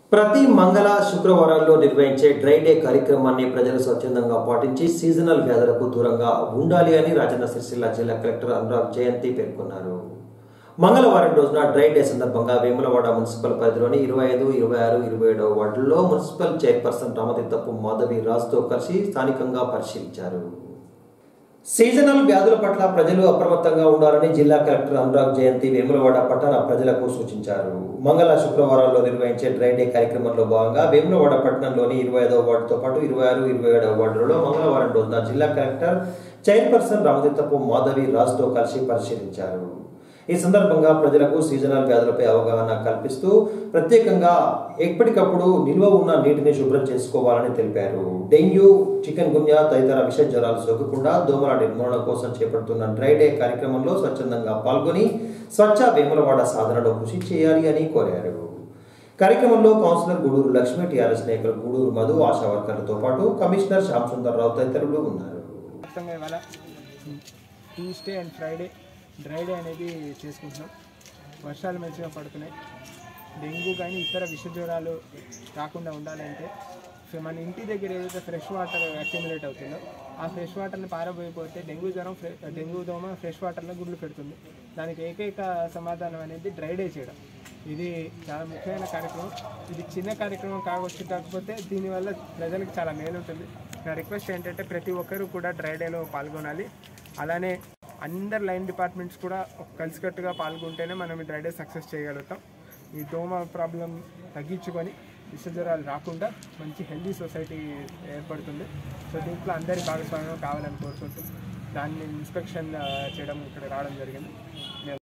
ప్రతి మంగళ శుక్రవారాల్లో నిర్వహించే డ్రై డే కార్యక్రమాన్ని ప్రజలు స్వచ్ఛందంగా పాటించి సీజనల్ వ్యాధులకు దూరంగా ఉండాలి అని రాజన్న సిరిసిల్ల జిల్లా కలెక్టర్ అనురాగ్ జయంతి పేర్కొన్నారు మంగళవారం రోజున డ్రై డే సందర్భంగా వేములవాడ మున్సిపల్ పరిధిలోని ఇరవై ఐదు ఇరవై ఆరు ఇరవై ఏడవ వార్డుల్లో మున్సిపల్ చైర్పర్సన్ రామతీర్థపు మాధవి రాజ్తో కలిసి స్థానికంగా పరిశీలించారు సీజనల్ వ్యాధుల పట్ల ప్రజలు అప్రమత్తంగా ఉండాలని జిల్లా కలెక్టర్ అనురాగ్ జయంతి వేములవాడ పట్టణ ప్రజలకు సూచించారు మంగళ శుక్రవారాల్లో నిర్వహించే డ్రై డే కార్యక్రమంలో భాగంగా వేములవాడ పట్టణంలోని ఇరవై ఐదవ వార్డుతో పాటు ఇరవై ఆరు ఇరవై ఏడవ వార్డులలో మంగళవారం రోజున జిల్లా కలెక్టర్ చైర్పర్సన్ రామతీర్థపు మాధవి రాజ్తో కలిసి పరిశీలించారు ఈ సందర్భంగా ప్రజలకు సీజనల్ వ్యాధులపై అవగాహన కల్పిస్తూ ప్రత్యేకంగా ఎప్పటికప్పుడు నిల్వ ఉన్న నీటిని శుభ్రం చేసుకోవాలని తెలిపారు డెంగ్యూ చికెన్ గున్యా తదితర విష జ్వరాలు సోకకుండా దోమల నిర్మూలన కోసం చేపడుతున్న డ్రై డే కార్యక్రమంలో స్వచ్ఛందంగా పాల్గొని స్వచ్ఛ వేములవాడ సాధనలో కృషి చేయాలి అని కోరారు కార్యక్రమంలో కౌన్సిలర్ గూడూరు లక్ష్మి టీఆర్ఎస్ నాయకులు గూడూరు మధు ఆశా వర్కర్లతో పాటు కమిషనర్ శ్యామ్ సుందర్ రావు తదితరులు ఉన్నారు మొత్తంగా ఇవాళ Tuesday and Friday dry day అనేది చేసుకుంటున్నాం వర్షాలు మంచిగా పడుతున్నాయి డెంగ్యూ కానీ ఇతర విష జ్వరాలు రాకుండా ఉండాలంటే సో మన ఇంటి దగ్గర ఏదైతే ఫ్రెష్ వాటర్ అక్యుములేట్ అవుతుందో ఆ ఫ్రెష్ వాటర్ని పారబోయిపోతే డెంగ్యూ జ్వరం ఫ్రె డెంగ్యూ దోమ ఫ్రెష్ వాటర్లో గుడ్లు పెడుతుంది దానికి ఏకైక సమాధానం అనేది డ్రై డే చేయడం ఇది చాలా ముఖ్యమైన కార్యక్రమం ఇది చిన్న కార్యక్రమం కావచ్చు కాకపోతే దీనివల్ల ప్రజలకు చాలా మేలు ఉంటుంది నా రిక్వెస్ట్ ఏంటంటే ప్రతి ఒక్కరూ కూడా డ్రై డేలో పాల్గొనాలి అలానే అందరు లైన్ డిపార్ట్మెంట్స్ కూడా కలిసికట్టుగా పాల్గొంటేనే మనం ఈ డ్రై డే సక్సెస్ చేయగలుగుతాం ఈ దోమ ప్రాబ్లం తగ్గించుకొని విష జ్వరాలు రాకుండా మంచి హెల్దీ సొసైటీ ఏర్పడుతుంది సో దీంట్లో అందరి భాగస్వామ్యం కావాలని కోరుకుంటూ దాన్ని ఇన్స్పెక్షన్ చేయడం ఇక్కడ రావడం జరిగింది